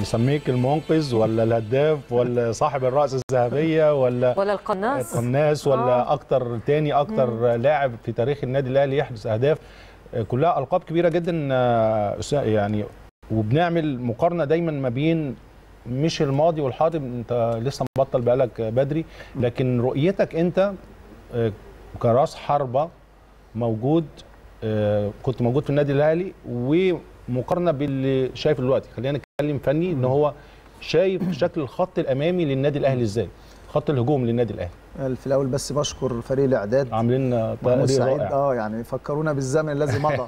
نسميك المنقذ ولا الهداف ولا صاحب الراس الذهبيه ولا ولا القناص القناص ولا آه. اكتر تاني اكتر لاعب في تاريخ النادي الاهلي يحدث اهداف آه، كلها القاب كبيره جدا آه، أسا- يعني وبنعمل مقارنه دايما ما بين مش الماضي والحاضر انت لسه مبطل بقالك بدري لكن رؤيتك انت آه، كراس حربه موجود آه، كنت موجود في النادي الاهلي ومقارنه باللي شايف دلوقتي خلينا نتكلم فني ان هو شايف شكل الخط الامامي للنادي الاهلي ازاي خط الهجوم للنادي الاهلي في الاول بس بشكر فريق الاعداد عاملين محمود تقرير سعيد رائع اه يعني فكرونا بالزمن الذي مضى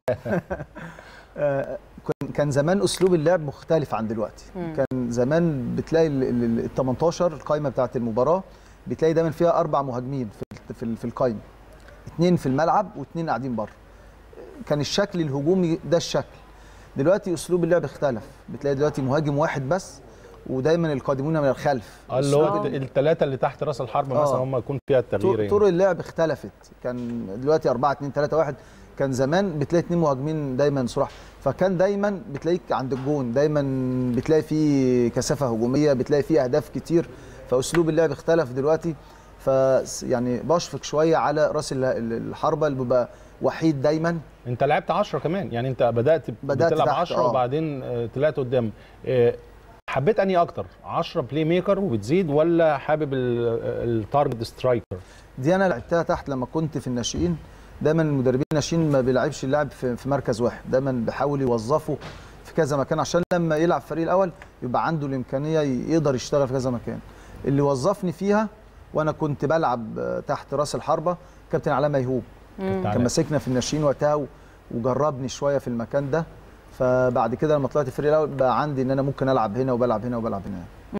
آه، كان- كان زمان اسلوب اللعب مختلف عن دلوقتي مم. كان زمان بتلاقي ال 18 القائمه بتاعه المباراه بتلاقي دايما فيها اربع مهاجمين في في, ال- في القائمه اثنين في الملعب واثنين قاعدين بره كان الشكل الهجومي ده الشكل دلوقتي اسلوب اللعب اختلف بتلاقي دلوقتي مهاجم واحد بس ودايما القادمون من الخلف اللي هو آه. الثلاثه اللي تحت راس الحرب آه. مثلا هم يكون فيها التغيير يعني. طرق اللعب اختلفت كان دلوقتي 4 2 3 1 كان زمان بتلاقي اثنين مهاجمين دايما صراحه فكان دايما بتلاقيك عند الجون دايما بتلاقي فيه كثافه هجوميه بتلاقي فيه اهداف كتير فاسلوب اللعب اختلف دلوقتي ف يعني بشفق شويه على راس ال- ال- الحربه اللي بيبقى وحيد دايما انت لعبت 10 كمان يعني انت بدات بدأت بتلعب تحت، 10 آه. وبعدين آه، طلعت قدام آه، حبيت انهي اكتر 10 بلاي ميكر وبتزيد ولا حابب ال- التارجت سترايكر دي انا لعبتها تحت لما كنت في الناشئين دايما المدربين الناشئين ما بيلعبش اللاعب في في مركز واحد دايما بيحاول يوظفه في كذا مكان عشان لما يلعب في الفريق الاول يبقى عنده الامكانيه يقدر يشتغل في كذا مكان اللي وظفني فيها وانا كنت بلعب آه، تحت راس الحربه كابتن علاء ميهوب مم. كان ماسكنا في الناشئين وقتها و- وجربني شويه في المكان ده فبعد كده لما طلعت الفريق الاول بقى عندي ان انا ممكن العب هنا وبلعب هنا وبلعب هنا